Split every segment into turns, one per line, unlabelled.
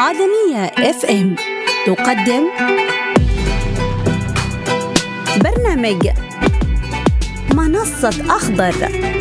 عدنية اف ام تقدم برنامج منصة أخضر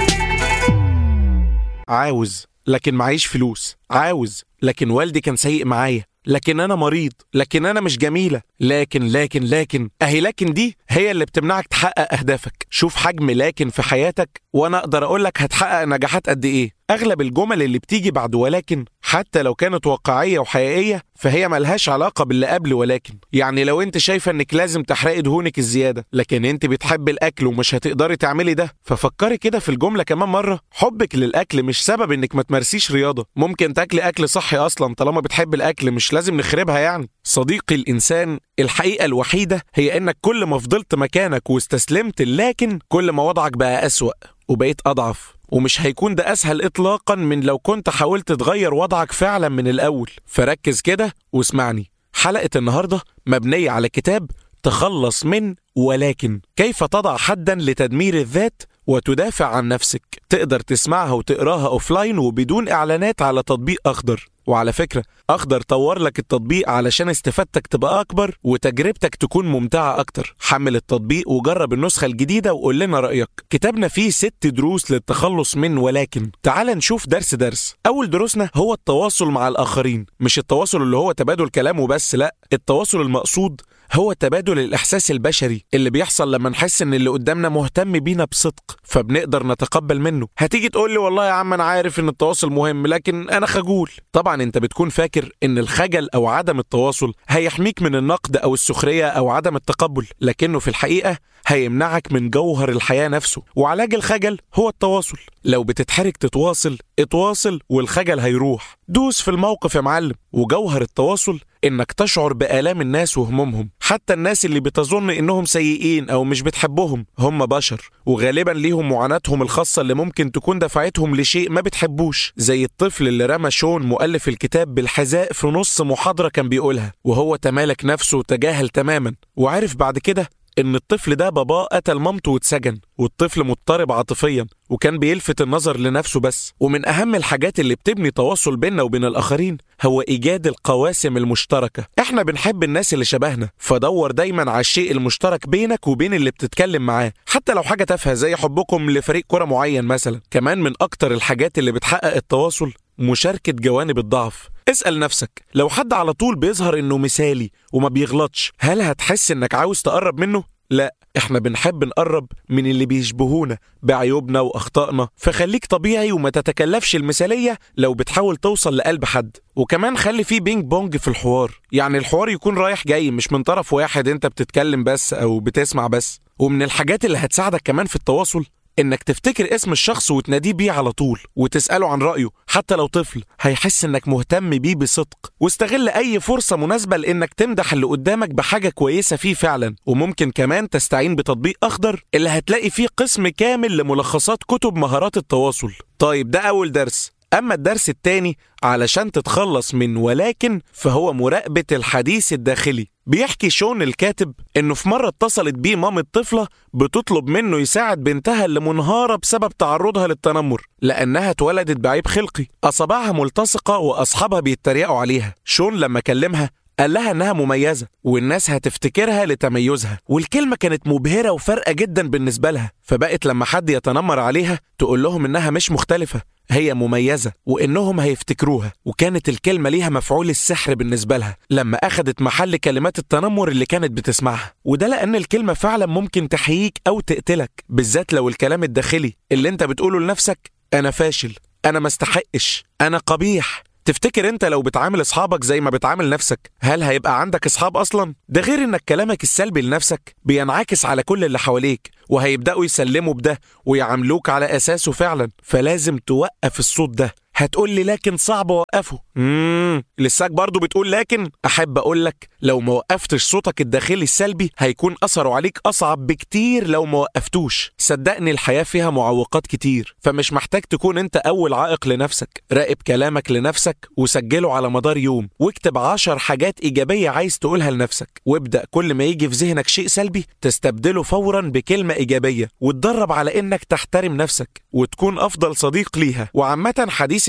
عاوز لكن معيش فلوس عاوز لكن والدي كان سيء معايا لكن انا مريض لكن انا مش جميله لكن لكن لكن اهي لكن دي هي اللي بتمنعك تحقق اهدافك شوف حجم لكن في حياتك وانا اقدر اقول لك هتحقق نجاحات قد ايه اغلب الجمل اللي بتيجي بعد ولكن حتى لو كانت واقعيه وحقيقيه فهي ملهاش علاقه باللي قبل ولكن يعني لو انت شايفه انك لازم تحرقي دهونك الزياده لكن انت بتحبي الاكل ومش هتقدري تعملي ده ففكري كده في الجمله كمان مره حبك للاكل مش سبب انك ما تمارسيش رياضه ممكن تاكلي اكل صحي اصلا طالما بتحب الاكل مش لازم نخربها يعني صديقي الانسان الحقيقه الوحيده هي انك كل ما فضلت مكانك واستسلمت لكن كل ما وضعك بقى اسوا وبقيت اضعف ومش هيكون ده اسهل اطلاقا من لو كنت حاولت تغير وضعك فعلا من الاول فركز كده واسمعني حلقه النهارده مبنيه على كتاب تخلص من ولكن كيف تضع حدا لتدمير الذات وتدافع عن نفسك تقدر تسمعها وتقراها اوفلاين وبدون اعلانات على تطبيق اخضر وعلى فكرة أخضر طور لك التطبيق علشان استفادتك تبقى أكبر وتجربتك تكون ممتعة أكتر حمل التطبيق وجرب النسخة الجديدة وقول لنا رأيك كتابنا فيه ست دروس للتخلص من ولكن تعال نشوف درس درس أول دروسنا هو التواصل مع الآخرين مش التواصل اللي هو تبادل كلام وبس لا التواصل المقصود هو تبادل الإحساس البشري اللي بيحصل لما نحس إن اللي قدامنا مهتم بينا بصدق فبنقدر نتقبل منه هتيجي تقول لي والله يا عم أنا عارف إن التواصل مهم لكن أنا خجول طبعا أنت بتكون فاكر إن الخجل أو عدم التواصل هيحميك من النقد أو السخرية أو عدم التقبل لكنه في الحقيقة هيمنعك من جوهر الحياة نفسه وعلاج الخجل هو التواصل لو بتتحرك تتواصل اتواصل والخجل هيروح دوس في الموقف يا معلم وجوهر التواصل انك تشعر بآلام الناس وهمومهم حتى الناس اللي بتظن انهم سيئين او مش بتحبهم هم بشر وغالبا ليهم معاناتهم الخاصة اللي ممكن تكون دفعتهم لشيء ما بتحبوش زي الطفل اللي رمى شون مؤلف الكتاب بالحذاء في نص محاضرة كان بيقولها وهو تمالك نفسه وتجاهل تماما وعرف بعد كده ان الطفل ده باباه قتل مامته واتسجن والطفل مضطرب عاطفيا وكان بيلفت النظر لنفسه بس ومن اهم الحاجات اللي بتبني تواصل بيننا وبين الاخرين هو ايجاد القواسم المشتركه احنا بنحب الناس اللي شبهنا فدور دايما على الشيء المشترك بينك وبين اللي بتتكلم معاه حتى لو حاجه تافهه زي حبكم لفريق كره معين مثلا كمان من اكتر الحاجات اللي بتحقق التواصل مشاركة جوانب الضعف اسأل نفسك لو حد على طول بيظهر انه مثالي وما بيغلطش هل هتحس انك عاوز تقرب منه؟ لا احنا بنحب نقرب من اللي بيشبهونا بعيوبنا واخطائنا فخليك طبيعي وما تتكلفش المثالية لو بتحاول توصل لقلب حد وكمان خلي فيه بينج بونج في الحوار يعني الحوار يكون رايح جاي مش من طرف واحد انت بتتكلم بس او بتسمع بس ومن الحاجات اللي هتساعدك كمان في التواصل انك تفتكر اسم الشخص وتناديه بيه على طول وتساله عن رايه حتى لو طفل هيحس انك مهتم بيه بصدق واستغل اي فرصه مناسبه لانك تمدح اللي قدامك بحاجه كويسه فيه فعلا وممكن كمان تستعين بتطبيق اخضر اللي هتلاقي فيه قسم كامل لملخصات كتب مهارات التواصل طيب ده اول درس أما الدرس التاني علشان تتخلص من ولكن فهو مراقبة الحديث الداخلي بيحكي شون الكاتب إنه في مرة اتصلت بيه مامة طفلة بتطلب منه يساعد بنتها اللي منهارة بسبب تعرضها للتنمر لأنها اتولدت بعيب خلقي أصابعها ملتصقة وأصحابها بيتريقوا عليها شون لما كلمها قال لها انها مميزه والناس هتفتكرها لتميزها والكلمه كانت مبهره وفارقه جدا بالنسبه لها فبقت لما حد يتنمر عليها تقول لهم انها مش مختلفه هي مميزة وإنهم هيفتكروها وكانت الكلمة ليها مفعول السحر بالنسبة لها لما أخدت محل كلمات التنمر اللي كانت بتسمعها وده لأن الكلمة فعلا ممكن تحييك أو تقتلك بالذات لو الكلام الداخلي اللي أنت بتقوله لنفسك أنا فاشل أنا ما استحقش أنا قبيح تفتكر انت لو بتعامل اصحابك زي ما بتعامل نفسك هل هيبقى عندك اصحاب اصلا ده غير انك كلامك السلبي لنفسك بينعكس على كل اللي حواليك وهيبداوا يسلموا بده ويعاملوك على اساسه فعلا فلازم توقف الصوت ده هتقول لي لكن صعب اوقفه امم لساك برضو بتقول لكن احب اقول لك لو ما وقفتش صوتك الداخلي السلبي هيكون اثره عليك اصعب بكتير لو ما وقفتوش صدقني الحياه فيها معوقات كتير فمش محتاج تكون انت اول عائق لنفسك راقب كلامك لنفسك وسجله على مدار يوم واكتب عشر حاجات ايجابيه عايز تقولها لنفسك وابدا كل ما يجي في ذهنك شيء سلبي تستبدله فورا بكلمه ايجابيه وتدرب على انك تحترم نفسك وتكون افضل صديق ليها وعامه حديث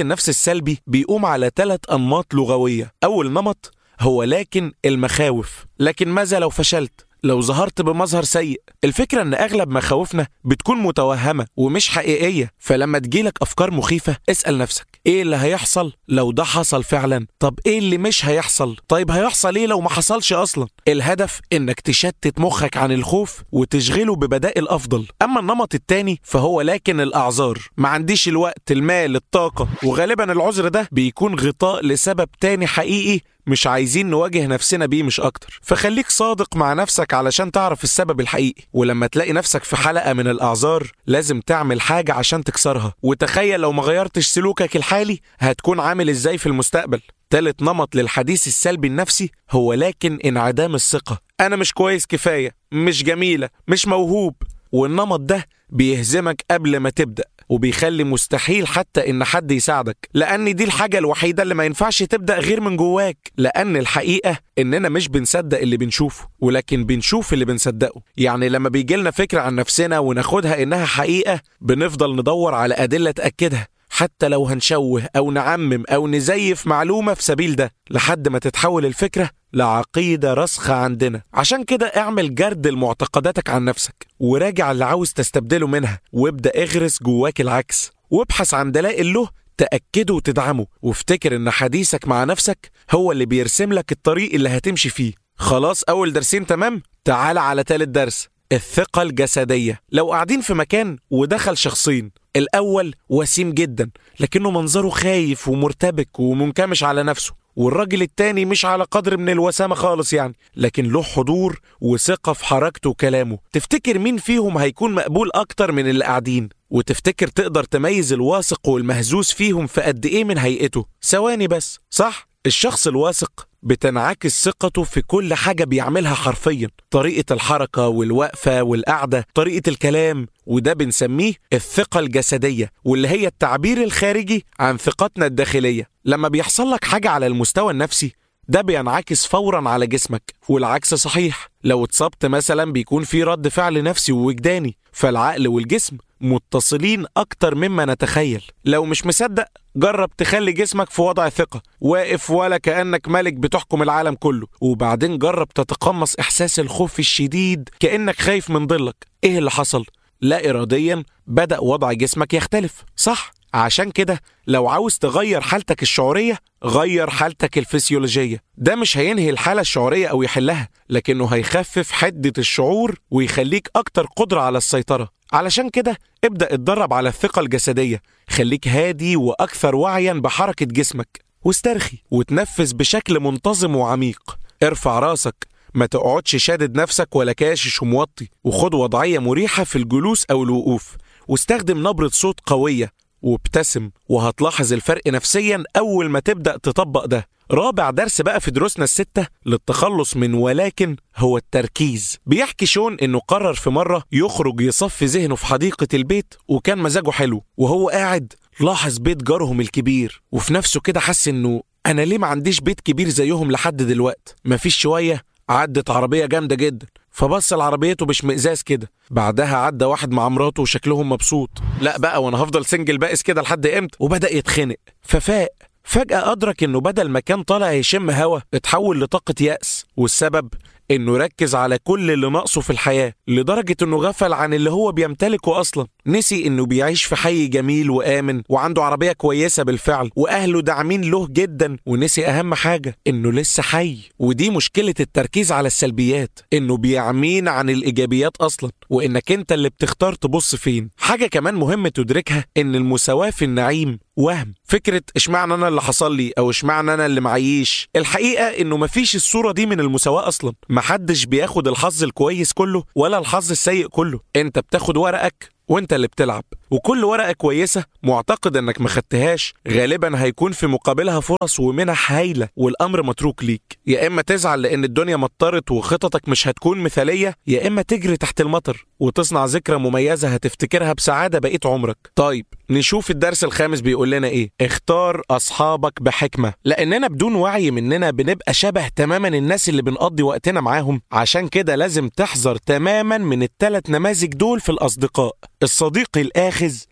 النفس السلبي بيقوم على ثلاث أنماط لغوية أول نمط هو لكن المخاوف لكن ماذا لو فشلت لو ظهرت بمظهر سيء الفكرة ان اغلب مخاوفنا بتكون متوهمة ومش حقيقية فلما تجيلك افكار مخيفة اسأل نفسك ايه اللي هيحصل لو ده حصل فعلا طب ايه اللي مش هيحصل طيب هيحصل ايه لو ما حصلش اصلا الهدف انك تشتت مخك عن الخوف وتشغله ببدائل افضل اما النمط التاني فهو لكن الاعذار ما عنديش الوقت المال الطاقة وغالبا العذر ده بيكون غطاء لسبب تاني حقيقي مش عايزين نواجه نفسنا بيه مش اكتر فخليك صادق مع نفسك علشان تعرف السبب الحقيقي ولما تلاقي نفسك في حلقة من الاعذار لازم تعمل حاجة عشان تكسرها وتخيل لو ما غيرتش سلوكك الحالي هتكون عامل ازاي في المستقبل تالت نمط للحديث السلبي النفسي هو لكن انعدام الثقة أنا مش كويس كفاية مش جميلة مش موهوب والنمط ده بيهزمك قبل ما تبدأ وبيخلي مستحيل حتى ان حد يساعدك لان دي الحاجه الوحيده اللي ما ينفعش تبدا غير من جواك لان الحقيقه اننا مش بنصدق اللي بنشوفه ولكن بنشوف اللي بنصدقه يعني لما بيجي لنا فكره عن نفسنا وناخدها انها حقيقه بنفضل ندور على ادله تاكدها حتى لو هنشوه او نعمم او نزيف معلومه في سبيل ده لحد ما تتحول الفكره لعقيده راسخه عندنا عشان كده اعمل جرد لمعتقداتك عن نفسك وراجع اللي عاوز تستبدله منها وابدا اغرس جواك العكس وابحث عن دلائل له تأكده وتدعمه وافتكر إن حديثك مع نفسك هو اللي بيرسم لك الطريق اللي هتمشي فيه خلاص أول درسين تمام؟ تعال على تالت درس الثقة الجسدية لو قاعدين في مكان ودخل شخصين الأول وسيم جدا لكنه منظره خايف ومرتبك ومنكمش على نفسه والراجل التاني مش على قدر من الوسامة خالص يعني لكن له حضور وثقة في حركته وكلامه تفتكر مين فيهم هيكون مقبول أكتر من اللي قاعدين وتفتكر تقدر تميز الواثق والمهزوز فيهم في قد إيه من هيئته ثواني بس صح الشخص الواثق بتنعكس ثقته في كل حاجة بيعملها حرفيا طريقة الحركة والوقفة والقعدة طريقة الكلام وده بنسميه الثقة الجسدية واللي هي التعبير الخارجي عن ثقتنا الداخلية لما بيحصل لك حاجة على المستوى النفسي ده بينعكس فورا على جسمك والعكس صحيح لو اتصبت مثلا بيكون في رد فعل نفسي ووجداني فالعقل والجسم متصلين أكتر مما نتخيل لو مش مصدق جرب تخلي جسمك في وضع ثقة واقف ولا كأنك ملك بتحكم العالم كله وبعدين جرب تتقمص إحساس الخوف الشديد كأنك خايف من ضلك إيه اللي حصل؟ لا إراديا بدأ وضع جسمك يختلف صح؟ عشان كده لو عاوز تغير حالتك الشعورية غير حالتك الفسيولوجية ده مش هينهي الحالة الشعورية أو يحلها لكنه هيخفف حدة الشعور ويخليك أكتر قدرة على السيطرة علشان كده ابدأ اتدرب على الثقة الجسدية خليك هادي وأكثر وعيا بحركة جسمك واسترخي وتنفس بشكل منتظم وعميق ارفع راسك ما تقعدش شادد نفسك ولا كاشش وموطي وخد وضعية مريحة في الجلوس أو الوقوف واستخدم نبرة صوت قوية وابتسم وهتلاحظ الفرق نفسيا أول ما تبدأ تطبق ده رابع درس بقى في دروسنا الستة للتخلص من ولكن هو التركيز بيحكي شون انه قرر في مرة يخرج يصفي ذهنه في حديقة البيت وكان مزاجه حلو وهو قاعد لاحظ بيت جارهم الكبير وفي نفسه كده حس انه انا ليه ما عنديش بيت كبير زيهم لحد دلوقت مفيش شوية عدت عربية جامدة جدا فبص لعربيته باشمئزاز كده بعدها عدى واحد مع مراته وشكلهم مبسوط لا بقى وانا هفضل سنجل بائس كده لحد امتى وبدا يتخنق ففاق فجأة أدرك إنه بدل ما كان طالع يشم هوا اتحول لطاقة يأس والسبب إنه ركز على كل اللي ناقصه في الحياة لدرجة إنه غفل عن اللي هو بيمتلكه أصلا نسي إنه بيعيش في حي جميل وآمن وعنده عربية كويسة بالفعل وأهله داعمين له جدا ونسي أهم حاجة إنه لسه حي ودي مشكلة التركيز على السلبيات إنه بيعمينا عن الإيجابيات أصلا وإنك أنت اللي بتختار تبص فين حاجة كمان مهم تدركها إن المساواة في النعيم وهم فكرة اشمعنى انا اللي حصل لي او اشمعنى انا اللي معيش الحقيقة انه مفيش الصورة دي من المساواة اصلا محدش بياخد الحظ الكويس كله ولا الحظ السيء كله انت بتاخد ورقك وانت اللي بتلعب وكل ورقة كويسة معتقد انك ما خدتهاش غالبا هيكون في مقابلها فرص ومنح هايلة والامر متروك ليك يا اما تزعل لان الدنيا مطرت وخططك مش هتكون مثالية يا اما تجري تحت المطر وتصنع ذكرى مميزة هتفتكرها بسعادة بقية عمرك طيب نشوف الدرس الخامس بيقول لنا ايه اختار اصحابك بحكمة لاننا بدون وعي مننا بنبقى شبه تماما الناس اللي بنقضي وقتنا معاهم عشان كده لازم تحذر تماما من الثلاث نماذج دول في الاصدقاء الصديق الاخذ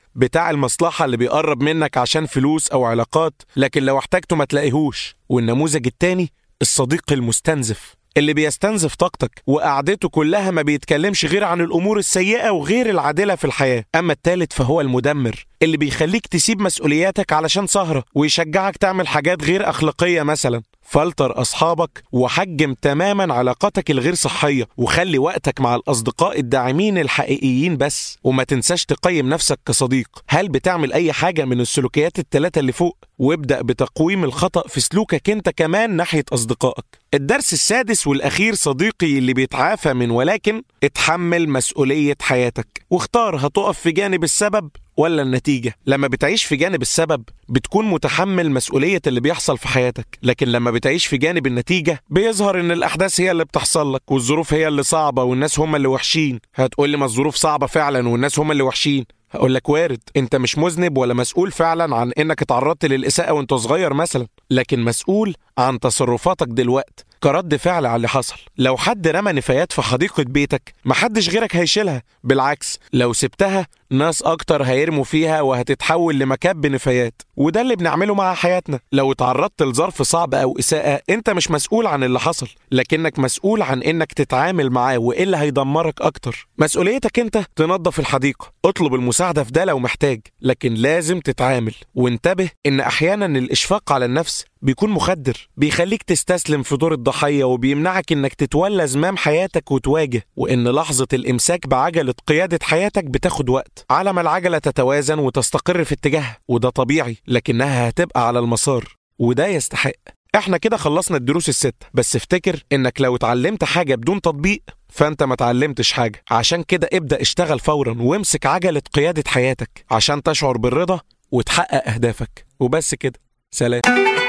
بتاع المصلحة اللي بيقرب منك عشان فلوس أو علاقات لكن لو احتاجته ما تلاقيهوش والنموذج التاني الصديق المستنزف اللي بيستنزف طاقتك وقعدته كلها ما بيتكلمش غير عن الأمور السيئة وغير العادلة في الحياة أما التالت فهو المدمر اللي بيخليك تسيب مسؤولياتك علشان سهرة ويشجعك تعمل حاجات غير أخلاقية مثلا فلتر أصحابك وحجم تماما علاقاتك الغير صحية وخلي وقتك مع الأصدقاء الداعمين الحقيقيين بس وما تنساش تقيم نفسك كصديق هل بتعمل أي حاجة من السلوكيات التلاتة اللي فوق وابدأ بتقويم الخطأ في سلوكك انت كمان ناحية أصدقائك الدرس السادس والأخير صديقي اللي بيتعافى من ولكن اتحمل مسؤولية حياتك واختار هتقف في جانب السبب ولا النتيجة لما بتعيش في جانب السبب بتكون متحمل مسؤولية اللي بيحصل في حياتك لكن لما بتعيش في جانب النتيجة بيظهر ان الأحداث هي اللي بتحصل لك والظروف هي اللي صعبة والناس هم اللي وحشين هتقول لي ما الظروف صعبة فعلا والناس هم اللي وحشين هقول لك وارد انت مش مذنب ولا مسؤول فعلا عن انك اتعرضت للإساءة وانت صغير مثلا لكن مسؤول عن تصرفاتك دلوقت كرد فعل على اللي حصل لو حد رمى نفايات في حديقة بيتك محدش غيرك هيشيلها بالعكس لو سبتها ناس أكتر هيرموا فيها وهتتحول لمكب نفايات وده اللي بنعمله مع حياتنا لو اتعرضت لظرف صعب أو إساءة أنت مش مسؤول عن اللي حصل لكنك مسؤول عن إنك تتعامل معاه وإيه اللي هيدمرك أكتر مسؤوليتك أنت تنظف الحديقة اطلب المساعدة في ده لو محتاج لكن لازم تتعامل وانتبه إن أحيانا الإشفاق على النفس بيكون مخدر بيخليك تستسلم في دور الضحية وبيمنعك إنك تتولى زمام حياتك وتواجه وإن لحظة الإمساك بعجلة قيادة حياتك بتاخد وقت على ما العجلة تتوازن وتستقر في اتجاهها وده طبيعي لكنها هتبقى على المسار وده يستحق احنا كده خلصنا الدروس الستة بس افتكر انك لو اتعلمت حاجة بدون تطبيق فانت ما اتعلمتش حاجة عشان كده ابدأ اشتغل فورا وامسك عجلة قيادة حياتك عشان تشعر بالرضا وتحقق اهدافك وبس كده سلام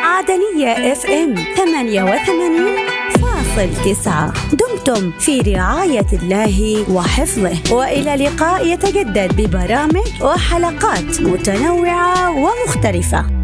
عدنية اف ام 88 فاصل تسعة دمتم في رعاية الله وحفظه وإلى لقاء يتجدد ببرامج وحلقات متنوعة ومختلفة